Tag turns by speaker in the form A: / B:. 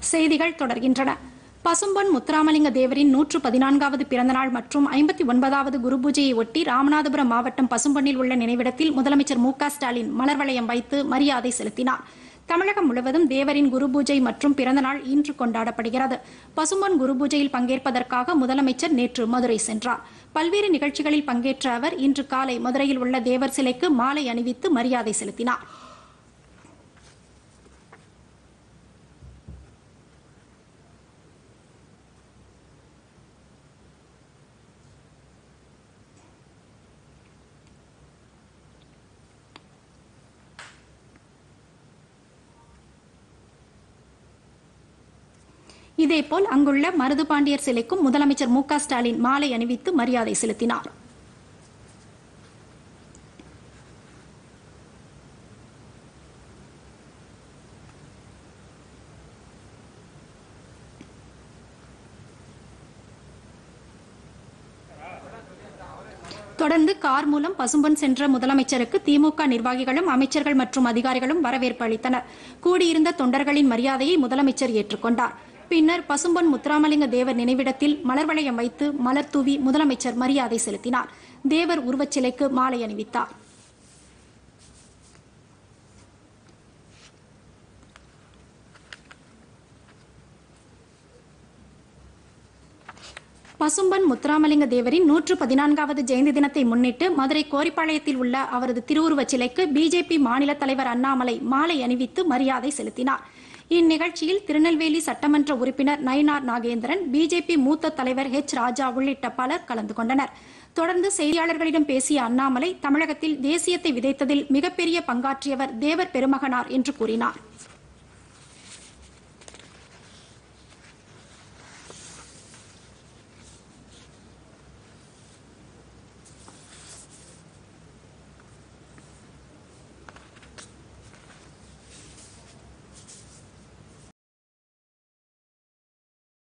A: செய்திகள் தொடர்கின்றன பசும்பொன் முத்துராமலிங்க தேவரின் நூற்று பதினான்காவது பிறந்தநாள் மற்றும் ஐம்பத்தி ஒன்பதாவது குரு பூஜையை ஒட்டி ராமநாதபுரம் மாவட்டம் பசும்பொன்னில் உள்ள நினைவிடத்தில் முதலமைச்சர் மு க ஸ்டாலின் மலர் வளையம் வைத்து மரியாதை செலுத்தினார் தமிழகம் முழுவதும் தேவரின் குரு பூஜை மற்றும் பிறந்தநாள் இன்று கொண்டாடப்படுகிறது பசும்பொன் குரு பூஜையில் பங்கேற்பதற்காக முதலமைச்சர் நேற்று மதுரை சென்றார் பல்வேறு நிகழ்ச்சிகளில் பங்கேற்ற அவர் இன்று காலை மதுரையில் உள்ள தேவர் சிலைக்கு மாலை அணிவித்து மரியாதை செலுத்தினார் இதேபோல் அங்குள்ள மருதுபாண்டியர் சிலைக்கும் முதலமைச்சர் மு க ஸ்டாலின் மாலை அணிவித்து மரியாதை செலுத்தினார் தொடர்ந்து கார் மூலம் பசும்பொன் சென்ற முதலமைச்சருக்கு திமுக நிர்வாகிகளும் அமைச்சர்கள் மற்றும் அதிகாரிகளும் வரவேற்பு அளித்தனர் கூடியிருந்த தொண்டர்களின் மரியாதையை முதலமைச்சர் ஏற்றுக்கொண்டார் பின்னர் பசும்பொன் முத்துராமலிங்க தேவர் நினைவிடத்தில் மலர் வளையம் வைத்து மலர் தூவி முதலமைச்சர் மரியாதை செலுத்தினார் தேவர் உருவச்சிலைக்கு மாலை அணிவித்தார் பசும்பன் முத்துராமலிங்க தேவரின் நூற்று பதினான்காவது ஜெயந்தி தினத்தை முன்னிட்டு மதுரை கோரிப்பாளையத்தில் உள்ள அவரது திருவுருவச் சிலைக்கு பிஜேபி மாநில தலைவர் அண்ணாமலை மாலை அணிவித்து மரியாதை செலுத்தினார் இந்நிகழ்ச்சியில் திருநெல்வேலி சட்டமன்ற உறுப்பினர் நயினார் நாகேந்திரன் பிஜேபி மூத்த தலைவர் ஹெச் ராஜா உள்ளிட்ட பலர் கலந்து கொண்டனர் தொடர்ந்து செய்தியாளர்களிடம் பேசிய அண்ணாமலை தமிழகத்தில் தேசியத்தை விதைத்ததில் மிகப்பெரிய பங்காற்றியவர் தேவர் பெருமகனார் என்று கூறினார்